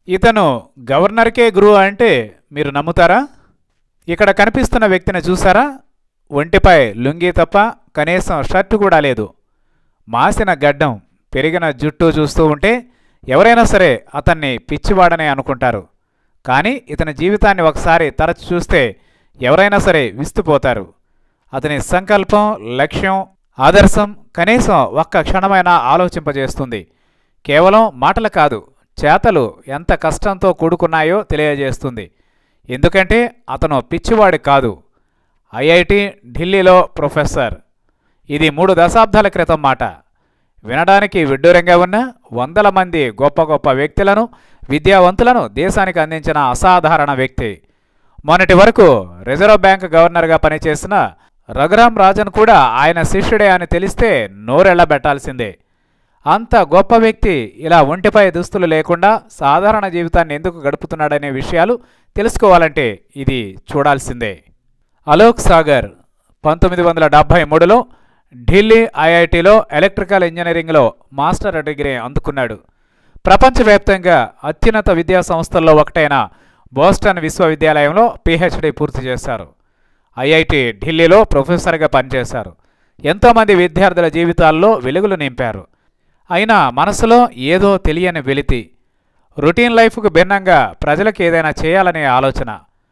ఇతను గవర్నర్కే గురువు అంటే మీరు నమ్ముతారా ఇక్కడ కనిపిస్తున్న వ్యక్తిని చూసారా ఒంటిపై లుంగీ తప్ప కనీసం షర్టు కూడా లేదు మాసిన గడ్డం పెరిగిన జుట్టు చూస్తూ ఉంటే ఎవరైనా సరే అతన్ని పిచ్చివాడనే అనుకుంటారు కానీ ఇతని జీవితాన్ని ఒకసారి తరచి చూస్తే ఎవరైనా సరే విస్తుపోతారు అతని సంకల్పం లక్ష్యం ఆదర్శం కనీసం ఒక్క క్షణమైనా ఆలోచింపజేస్తుంది కేవలం మాటలు కాదు చేతలు ఎంత కష్టంతో కూడుకున్నాయో తెలియజేస్తుంది ఎందుకంటే అతను పిచ్చివాడి కాదు ఐఐటి ఢిల్లీలో ప్రొఫెసర్ ఇది మూడు దశాబ్దాల క్రితం మాట వినడానికి విడ్డూరంగా ఉన్న వందల మంది గొప్ప గొప్ప వ్యక్తులను విద్యావంతులను దేశానికి అందించిన అసాధారణ వ్యక్తి మొన్నటి వరకు రిజర్వ్ బ్యాంక్ గవర్నర్గా పనిచేసిన రఘురాం రాజన్ కూడా ఆయన శిష్యుడే అని తెలిస్తే నోరెళ్లబెట్టాల్సిందే అంత గొప్ప వ్యక్తి ఇలా ఒంటిపై దుస్తులు లేకుండా సాధారణ జీవితాన్ని ఎందుకు గడుపుతున్నాడనే విషయాలు తెలుసుకోవాలంటే ఇది చూడాల్సిందే అలోక్ సాగర్ పంతొమ్మిది వందల డెబ్భై మూడులో ఢిల్లీ ఐఐటిలో ఎలక్ట్రికల్ ఇంజనీరింగ్లో మాస్టర్ డిగ్రీ అందుకున్నాడు ప్రపంచవ్యాప్తంగా అత్యున్నత విద్యా సంస్థల్లో ఒకటైన బోస్టన్ విశ్వవిద్యాలయంలో పిహెచ్డి పూర్తి చేశారు ఐఐటి ఢిల్లీలో ప్రొఫెసర్గా పనిచేశారు ఎంతోమంది విద్యార్థుల జీవితాల్లో వెలుగులు నింపారు అయినా మనసులో ఏదో తెలియని వెలితి రొటీన్ లైఫ్కు భిన్నంగా ప్రజలకు ఏదైనా చేయాలనే ఆలోచన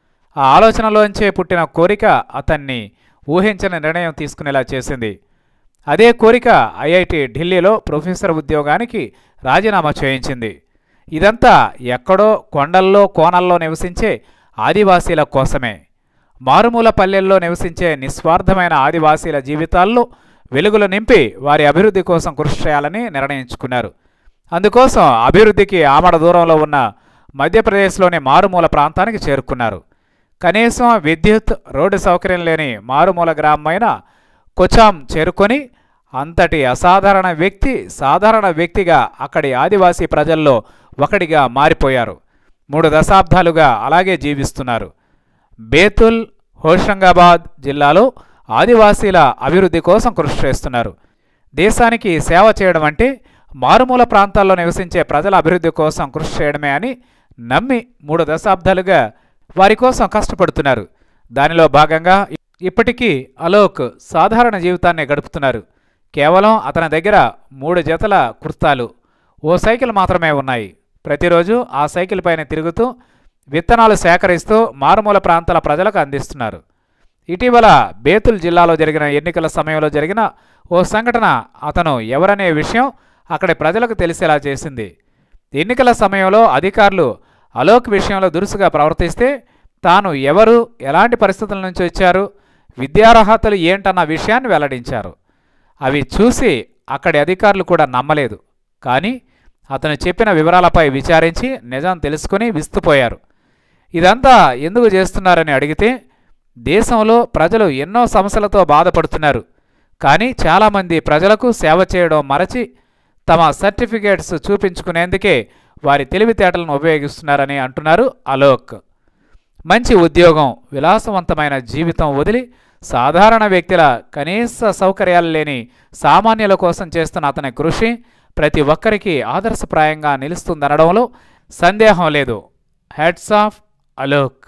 ఆ ఆలోచనలోంచే పుట్టిన కోరిక అతన్ని ఊహించని నిర్ణయం తీసుకునేలా చేసింది అదే కోరిక ఐఐటి ఢిల్లీలో ప్రొఫెసర్ ఉద్యోగానికి రాజీనామా చేయించింది ఇదంతా ఎక్కడో కొండల్లో కోనల్లో నివసించే ఆదివాసీల కోసమే మారుమూల పల్లెల్లో నివసించే నిస్వార్థమైన ఆదివాసీల జీవితాల్లో వెలుగులు నింపి వారి అభివృద్ధి కోసం కృషి చేయాలని నిర్ణయించుకున్నారు అందుకోసం అభివృద్ధికి ఆమడ దూరంలో ఉన్న మధ్యప్రదేశ్లోని మారుమూల ప్రాంతానికి చేరుకున్నారు కనీసం విద్యుత్ రోడ్డు సౌకర్యం లేని మారుమూల గ్రామమైన కొచాం చేరుకొని అంతటి అసాధారణ వ్యక్తి సాధారణ వ్యక్తిగా అక్కడి ఆదివాసీ ప్రజల్లో ఒకటిగా మారిపోయారు మూడు దశాబ్దాలుగా అలాగే జీవిస్తున్నారు బేతుల్ హోషంగాబాద్ జిల్లాలో ఆదివాసీల అభివృద్ధి కోసం కృషి చేస్తున్నారు దేశానికి సేవ చేయడం అంటే మారుమూల ప్రాంతాల్లో నివసించే ప్రజల అభివృద్ధి కోసం కృషి చేయడమే అని నమ్మి మూడు దశాబ్దాలుగా వారి కోసం కష్టపడుతున్నారు దానిలో భాగంగా ఇప్పటికీ అలోక్ సాధారణ జీవితాన్ని గడుపుతున్నారు కేవలం అతని దగ్గర మూడు జతల కుర్తాలు ఓ సైకిల్ మాత్రమే ఉన్నాయి ప్రతిరోజు ఆ సైకిల్ పైన తిరుగుతూ విత్తనాలు సేకరిస్తూ మారుమూల ప్రాంతాల ప్రజలకు అందిస్తున్నారు ఇటీవల బేతుల్ జిల్లాలో జరిగిన ఎన్నికల సమయంలో జరిగిన ఓ సంఘటన అతను ఎవరనే విషయం అక్కడి ప్రజలకు తెలిసేలా చేసింది ఎన్నికల సమయంలో అధికారులు అలోక్ విషయంలో దురుసుగా ప్రవర్తిస్తే తాను ఎవరు ఎలాంటి పరిస్థితుల నుంచి వచ్చారు విద్యార్హతలు ఏంటన్న విషయాన్ని వెల్లడించారు అవి చూసి అక్కడి అధికారులు కూడా నమ్మలేదు కానీ అతను చెప్పిన వివరాలపై విచారించి నిజం తెలుసుకుని విస్తుపోయారు ఇదంతా ఎందుకు చేస్తున్నారని అడిగితే దేశంలో ప్రజలు ఎన్నో సమస్యలతో బాధపడుతున్నారు కానీ చాలామంది ప్రజలకు సేవ చేయడం మరచి తమ సర్టిఫికేట్స్ చూపించుకునేందుకే వారి తెలివితేటలను ఉపయోగిస్తున్నారని అంటున్నారు అలోక్ మంచి ఉద్యోగం విలాసవంతమైన జీవితం వదిలి సాధారణ వ్యక్తుల కనీస సౌకర్యాలు లేని సామాన్యుల కోసం చేస్తున్న అతని కృషి ప్రతి ఒక్కరికి ఆదర్శప్రాయంగా నిలుస్తుందనడంలో సందేహం లేదు హెడ్స్ ఆఫ్ అలోక్